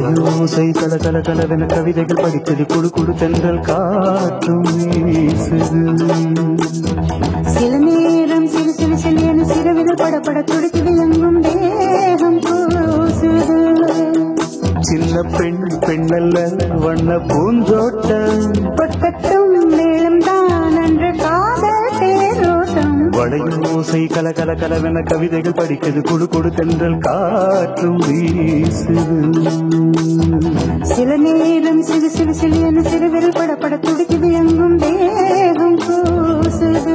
வளையோசை கல கல கலவென கவிதைகள் படித்தது குடு குடு தென்றல் காற்றும் வீசுது சில நேரம் சிறு சிறு சிறியனு சிறுவிரல் படப்பட துடிக்குது எங்கும் தேகம் கூசுது சின்ன பெண் பெண்ணல்ல வண்ண பூந்தோட்டம் கொட்டட்டும் மேளம் தான் அன்று காதல் தேரோட்டம் வளையோசை கல கல கலவென கவிதைகள் படிக்கிறது குடு குடு தென்றல் காற்றும் வீசுது சில நேரம் சிறு சிறு சிறியனு சிறுவிரல் படப்பட துடிக்குது எங்கும் தேகம் கூசுது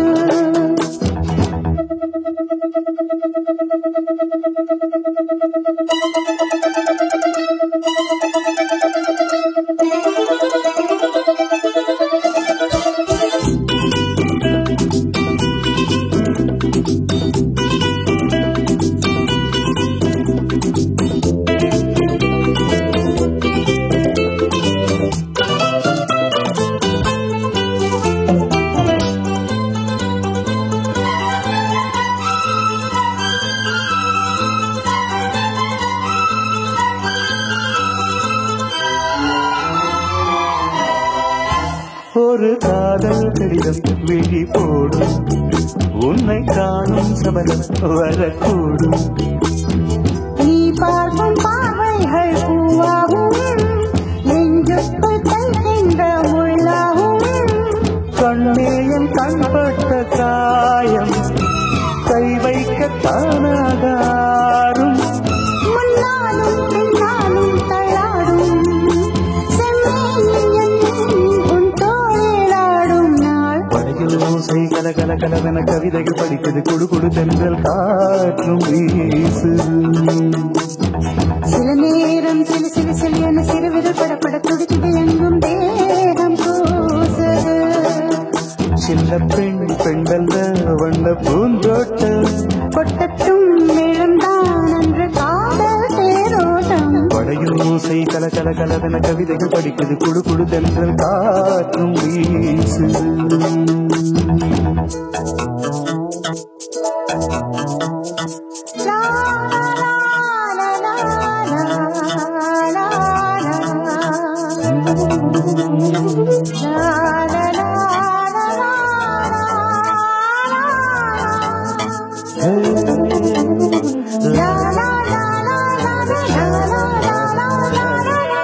ஒரு காதல் கடிதம் விழி போடும் உன்னை காணும் சபலம் வரக்கூடும் நீ பார்க்கும் பார்வைகள் பூவாகும் நெஞ்சுக்குள் தைக்கின்ற முள்ளாகும் கண்ணேயன் கண்பட்ட காயம் கை வைக்க தானாகாரும் முன்னாலும் பின்னாலும் தள்ளாடும் செம்மேனியன் உன் தோளிலாடும் நாள் படையோசை கல கல கலவென கவிதைகள் படித்தது குடு குடு தென்றல் காற்றும் வீசுது சில நேரம் சிறு சிறு சிறியன சிறுவிரல் படப்பட துடிக்குது எங்கும் தேகம் கூசுது சின்ன பெண் பெண்டல்ல வண்ண பூந்தோட்டம் கொட்டட்டும் மேளம்தான் அன்று காதல் தேரோட்டம் படையோசை கல கல கலவென கவிதைகள் படிக்குது குடு குடு தென்றல் காற்றும் வீசுது லா, லா, லா, லா, லா, லா, லா. லா, லா, லா, லா, லா, லா. லா, லா, லா, லா, லா, லா, லா, லா, லா, லா, லா.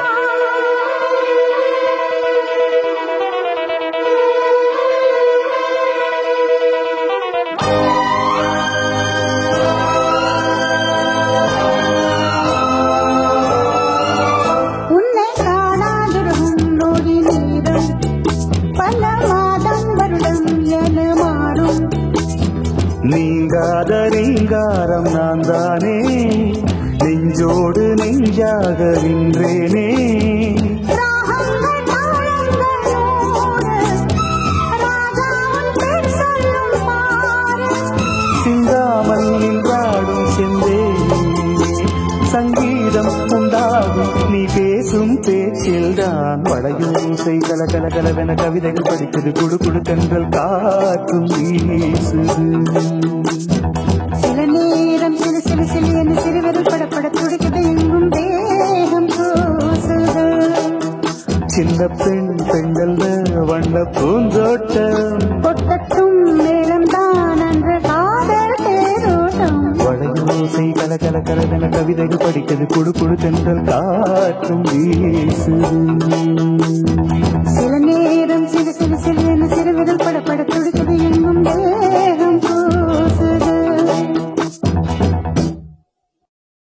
உன்னை காணாதிருக்கும் நொடி நேரம் பல மாதம் வருடம் என மாறும் நீங்காத ரீங்காரம் நான் தானே நெஞ்சோடு நெஞ்சாக நின்றேனே ராகங்கள் தாளங்களோடு ராஜா உன் பேர் சொல்லும் பாரு சிந்தாமல் நின்றாடும் செந்தேனே சங்கீதம் உண்டாகும் நீ பேசும் பேச்சில்தான் வளையோசை கல கல கலவென கவிதைகள் படித்தது குடு குடு தென்றல் காற்றும் வீசுது சில நேரம் சிறு சிறு சிறு என்று சிறுவிரல் படப்பட துடிக்குது எங்கும் தேகம் கூசுது சின்ன பெண் பெண்கள் வண்ண பூந்தோட்டம் கொட்டட்டும் மேளம் தான் அன்று காதல் தேரோட்டம் வளையோசை கல கல கலவென கவிதைகள் படிக்கிறது குடு குடு தென்றல் காற்றும் வீசுது சில